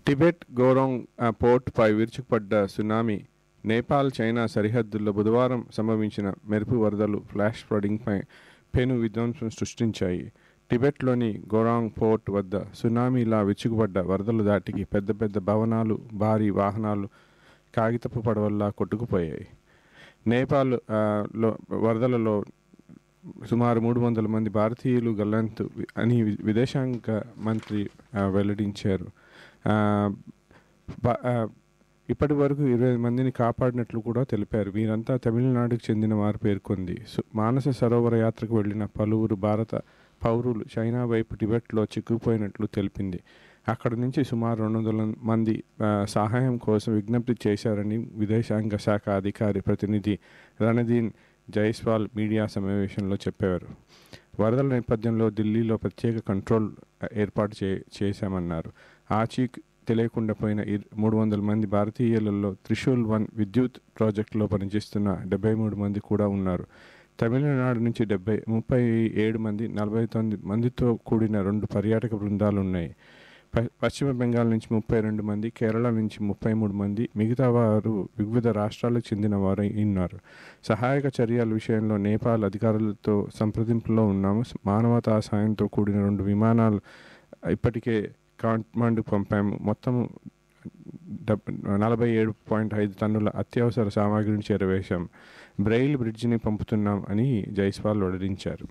Tibet గోరోంగ్ ఆ, పోర్టుపై విరుచుకుపడ్డ సునామీ నేపాల్ చైనా సరిహద్దుల్లో బుధవారం సంభవించిన మెరుపు వరదలు ఫ్లాష్ ఫ్లడింగ్పై పెను విధ్వంసం సృష్టించాయి టిబెట్లోని గోరాంగ్ పోర్ట్ వద్ద సునామీలా విరుచుకుపడ్డ వరదలు దాటికి పెద్ద పెద్ద భవనాలు భారీ వాహనాలు కాగితపు పడవల్లా కొట్టుకుపోయాయి నేపాల్ ఆ, లో వరదలలో సుమారు మూడు వందల మంది భారతీయులు గల్లంతు వి- అని వి- విదేశాంగ మంత్రి ఆ, వెల్లడించారు ఆ, బ- ఆ, ఇప్పటి వరకు ఇరవై మందిని కాపాడినట్లు కూడా తెలిపారు వీరంతా తమిళనాడుకు చెందిన వారు పేర్కొంది సు- మానస సరోవర యాత్రకు వెళ్లిన పలువురు భారత పౌరులు చైనా వైపు టిబెట్లో చిక్కుపోయినట్లు తెలిపింది అక్కడ నుంచి సుమారు రెండు వందల మంది ఆ, సహాయం కోసం విజ్ఞప్తి చేశారని విదేశాంగ శాఖ అధికారి ప్రతినిధి రణదీన్ జైస్వాల్ మీడియా సమావేశంలో చెప్పారు వరదల నేపథ్యంలో ఢిల్లీలో ప్రత్యేక కంట్రోల్ ఏర్పాటు చే చేశామన్నారు ఆచీ తెలియకుండా పోయిన ఇర్- మూడు వందల మంది భారతీయులలో త్రిశూల్ వన్ విద్యుత్ ప్రాజెక్టులో పనిచేస్తున్న డెబ్బై మూడు మంది కూడా ఉన్నారు తమిళనాడు నుంచి డెబ్బై ముప్పై ఏడు మంది నలభై తొమ్మిది మందితో కూడిన రెండు పర్యాటక బృందాలు ఉన్నాయి ప- పశ్చిమ బెంగాల్ నుంచి ముప్పై రెండు మంది కేరళ నుంచి ముప్పై మూడు మంది మిగతా వారు వివిధ రాష్ట్రాలకు చెందిన వారు ఉన్నారు సహాయక చర్యల విషయంలో నేపాల్ అధికారులతో సంప్రదింపులో ఉన్నాము మానవతా సాయంతో కూడిన రెండు విమానాలు ఇప్పటికే కాట్మాండు పంపాము మొత్తం డెబ్ నలభై ఏడు పాయింట్ ఐదు టన్నుల అత్యవసర సామాగ్రిని చేరవేశాం బ్రెయిల్ బ్రిడ్జిని పంపుతున్నాం అని జైస్వాల్ వెల్లడించారు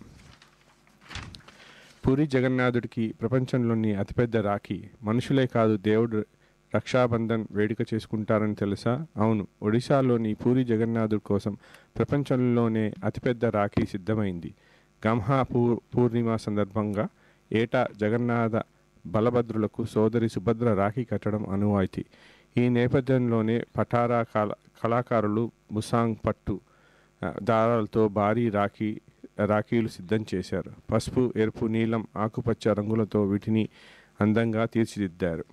పూరి జగన్నాథుడికి ప్రపంచంలోని అతిపెద్ద రాఖీ మనుషులే కాదు దేవుడు రక్షాబంధన్ వేడుక చేసుకుంటారని తెలుసా అవును ఒడిశాలోని పూరి జగన్నాథుడి కోసం ప్రపంచంలోనే అతిపెద్ద రాఖీ సిద్ధమైంది గంహా పూ పూర్ణిమ సందర్భంగా ఏటా జగన్నాథ బలభద్రులకు సోదరి సుభద్ర రాఖీ కట్టడం అనువాయితీ ఈ నేపథ్యంలోనే పఠారా కళ కళాకారులు ముసాంగ్ పట్టు ఆ, దారాలతో భారీ రాఖీ రాఖీలు సిద్ధం చేశారు పసుపు ఎరుపు నీలం ఆకుపచ్చ రంగులతో వీటిని అందంగా తీర్చిదిద్దారు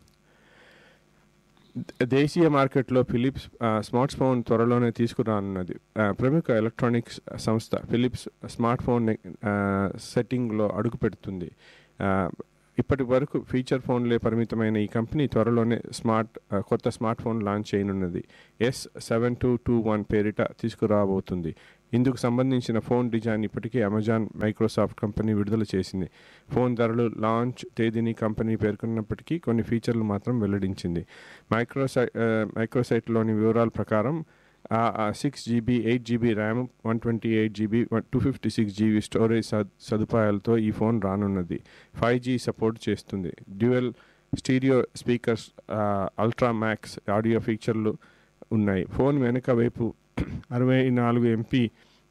ద- దేశీయ మార్కెట్లో ఫిలిప్స్ ఆ, స్మార్ట్ ఫోన్ త్వరలోనే తీసుకురానున్నది ఆ, ప్రముఖ ఎలక్ట్రానిక్స్ సంస్థ ఫిలిప్స్ స్మార్ట్ ఫోన్ ఆ, సెట్టింగ్లో అడుగు పెడుతుంది ఆ, ఇప్పటి వరకు ఫీచర్ ఫోన్లే పరిమితమైన ఈ కంపెనీ త్వరలోనే స్మార్ట్ ఆ, కొత్త స్మార్ట్ ఫోన్ లాంచ్ చేయనున్నది S seven two two one పేరిట తీసుకురాబోతుంది ఇందుకు సంబంధించిన ఫోన్ డిజైన్ ఇప్పటికే అమెజాన్ మైక్రోసాఫ్ట్ కంపెనీ విడుదల చేసింది ఫోన్ ధరలు లాంచ్ తేదీని కంపెనీ పేర్కొన్నప్పటికీ కొన్ని ఫీచర్లు మాత్రం వెల్లడించింది మైక్రోసై ఆ, మైక్రోసైట్లోని వివరాల ప్రకారం six GB eight GB RAM one twenty eight GB two fifty six GB storage సద్ సదుపాయాలతో ఈ ఫోన్ రానున్నది ఫైవ్ జీ సపోర్ట్ చేస్తుంది dual stereo speakers ultra max audio ఫీచర్లు ఉన్నాయి ఫోన్ వెనుక వైపు అరవై నాలుగు ఎంపీ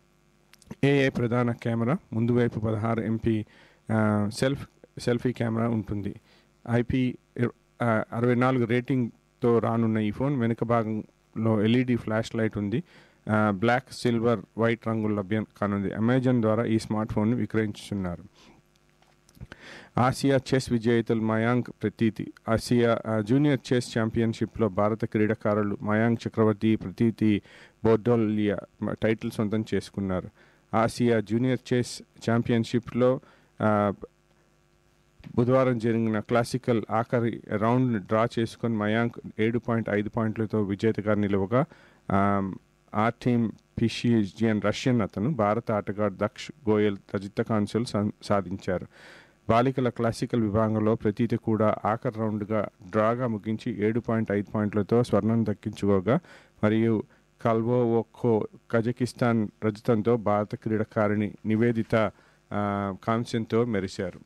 ఏఏ ప్రధాన కెమెరా ముందు వైపు పదహారు ఎంపీ సెల్ఫ్ సెల్ఫీ కెమెరా ఉంటుంది ఐపీ అరవై నాలుగు రేటింగ్తో రానున్న ఈ ఫోన్ వెనుక భాగంలో ఎల్ఈడి ఫ్లాష్ లైట్ ఉంది ఆ, బ్లాక్ సిల్వర్ వైట్ రంగులు లభ్యం కానుంది అమెజాన్ ద్వారా ఈ స్మార్ట్ ఫోన్ విక్రయించుతున్నారు ఆసియా చెస్ విజేతలు మయాంక్ ప్రతీతి ఆసియా ఆ, జూనియర్ చెస్ ఛాంపియన్షిప్లో భారత క్రీడాకారులు మయాంక్ చక్రవర్తి ప్రతీతి బోర్డోలియా మ- టైటిల్ సొంతం చేసుకున్నారు ఆసియా జూనియర్ చెస్ ఛాంపియన్షిప్లో ఆ, బుధవారం జరిగిన క్లాసికల్ ఆఖరి రౌండ్ డ్రా చేసుకొని మయాంక్ ఏడు పాయింట్ ఐదు పాయింట్లతో విజేతగా నిలువగా ఆ టీమ్ పిషిజియన్ రష్యన్ అతను భారత ఆటగాడు దక్ష్ గోయల్ రజిత కాన్సులు సాధించారు బాలికల క్లాసికల్ విభాగంలో ప్రతీతి కూడా ఆఖరి రౌండ్గా డ్రాగా ముగించి ఏడు పాయింట్ ఐదు పాయింట్లతో స్వర్ణం దక్కించుకోగా మరియు కల్వో ఒక్కో కజకిస్తాన్ రజతంతో భారత క్రీడాకారిణి నివేదిత ఆ, కాంస్యంతో మెరిశారు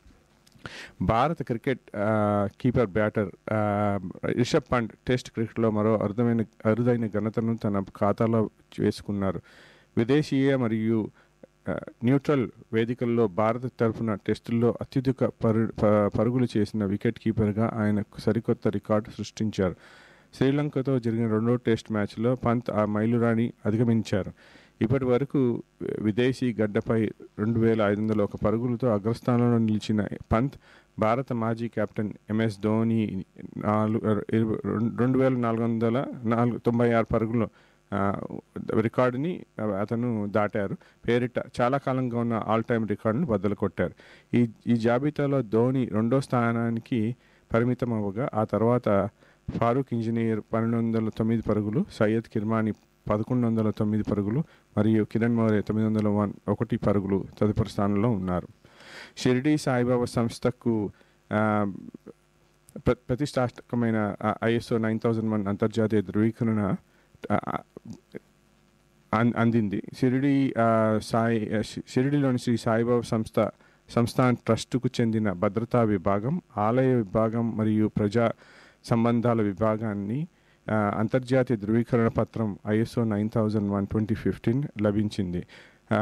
భారత క్రికెట్ ఆ, కీపర్ బ్యాటర్ ఆ, రిషబ్ పంట్ టెస్ట్ క్రికెట్లో మరో అరుదైన అరుదైన ఘనతను తన ఖాతాలో వేసుకున్నారు విదేశీయ మరియు ఆ, న్యూట్రల్ వేదికల్లో భారత తరఫున టెస్టుల్లో అత్యధిక పరు ప- పరుగులు చేసిన వికెట్ కీపర్గా ఆయన సరికొత్త రికార్డు సృష్టించారు శ్రీలంకతో జరిగిన రెండో టెస్ట్ మ్యాచ్లో పంత్ ఆ మైలురాణి అధిగమించారు ఇప్పటి వరకు విదేశీ గడ్డపై రెండు వేల ఐదు వందల ఒక పరుగులతో అగ్రస్థానంలో నిలిచిన పంత్ భారత మాజీ కెప్టెన్ ఎంఎస్ ధోని నాలుగు ఇరవై- రెండు వేల నాలుగు వందల నాలుగు తొంభై ఆరు పరుగులు ఆ, రికార్డుని అతను దాటారు పేరిట చాలా కాలంగా ఉన్న ఆల్ టైమ్ రికార్డును బద్దలు కొట్టారు ఈ ఈ జాబితాలో ధోని రెండో స్థానానికి పరిమితం అవ్వగా ఆ తర్వాత ఫారూక్ ఇంజనీర్ పన్నెండు వందల తొమ్మిది పరుగులు సయ్యద్ కిర్మాని పదకొండు వందల తొమ్మిది పరుగులు మరియు కిరణ్ మౌర్య తొమ్మిది వందల వన్ ఒకటి పరుగులు తదుపరి స్థానంలో ఉన్నారు షిరిడి సాయిబాబా సంస్థకు ఆ, ప్ర- ప్రతిష్టాత్మకమైన ఐఎస్ఓ నైన్ థౌజండ్ వన్ అంతర్జాతీయ ధృవీకరణ ఆ, అన్- అందింది షిరిడి ఆ, సాయి ఆ, షి- షిరిడిలోని శ్రీ సాయిబాబా సంస్థ సంస్థాన్ ట్రస్టుకు చెందిన భద్రతా విభాగం ఆలయ విభాగం మరియు ప్రజా సంబంధాల విభాగాన్ని ఆ, అంతర్జాతీయ ధృవీకరణ పత్రం ISO nine thousand one twenty fifteen లభించింది ఆ,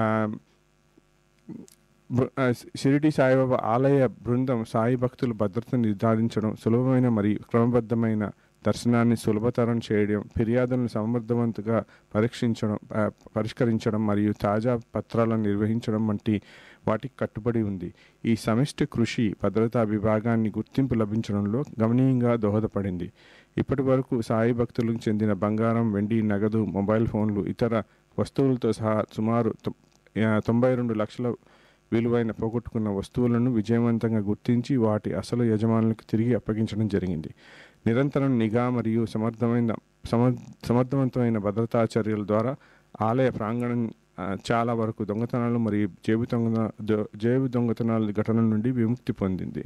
బృ- ఆ, షిరిడి సాయిబాబా ఆలయ బృందం సాయి భక్తుల భద్రతను నిర్ధారించడం సులభమైన మరియు క్రమబద్ధమైన దర్శనాన్ని సులభతరం చేయడం ఫిర్యాదులను సమర్థవంతంగా పరీక్షించడం ఆ, పరిష్కరించడం మరియు తాజా పత్రాలను నిర్వహించడం వంటి వాటికి కట్టుబడి ఉంది ఈ సమిష్టి కృషి భద్రతా విభాగాన్ని గుర్తింపు లభించడంలో గమనీయంగా దోహదపడింది ఇప్పటి వరకు సాయి భక్తులకు చెందిన బంగారం వెండి నగదు మొబైల్ ఫోన్లు ఇతర వస్తువులతో సహా సుమారు తొ- ఆ, తొంభై రెండు లక్షల విలువైన పోగొట్టుకున్న వస్తువులను విజయవంతంగా గుర్తించి వాటి అసలు యజమానులకు తిరిగి అప్పగించడం జరిగింది నిరంతరం నిఘా మరియు సమర్థమైన సమర్ సమర్థవంతమైన భద్రతా చర్యల ద్వారా ఆలయ ప్రాంగణం ఆ, చాలా వరకు దొంగతనాలు మరియు జేబు దొంగ దో- జేబు దొంగతనాల ఘటనల నుండి విముక్తి పొందింది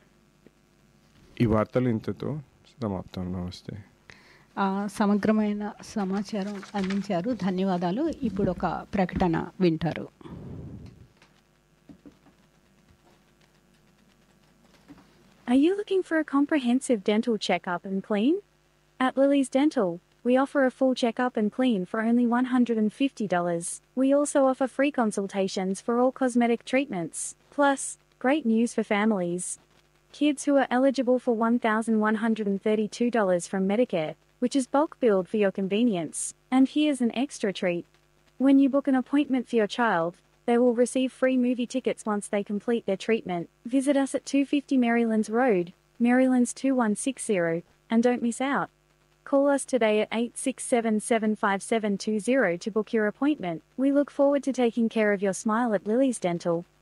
ఈ వార్తలు ఇంతతో సమాప్తం నమస్తే ఆ, సమగ్రమైన సమాచారం అందించారు ధన్యవాదాలు ఇప్పుడు ఒక ప్రకటన వింటారు Are you looking for a comprehensive dental checkup and clean? At Lily's Dental, we offer a full checkup and clean for only $150. We also offer free consultations for all cosmetic treatments. Plus, great news for families. Kids who are eligible for $1,132 from Medicare, which is bulk billed for your convenience. And here's an extra treat. When you book an appointment for your child, they will receive free movie tickets once they complete their treatment. Visit us at 250 Marylands Road, Marylands 2160, and don't miss out. Call us today at 867 75720 to book your appointment. We look forward to taking care of your smile at Lily's Dental.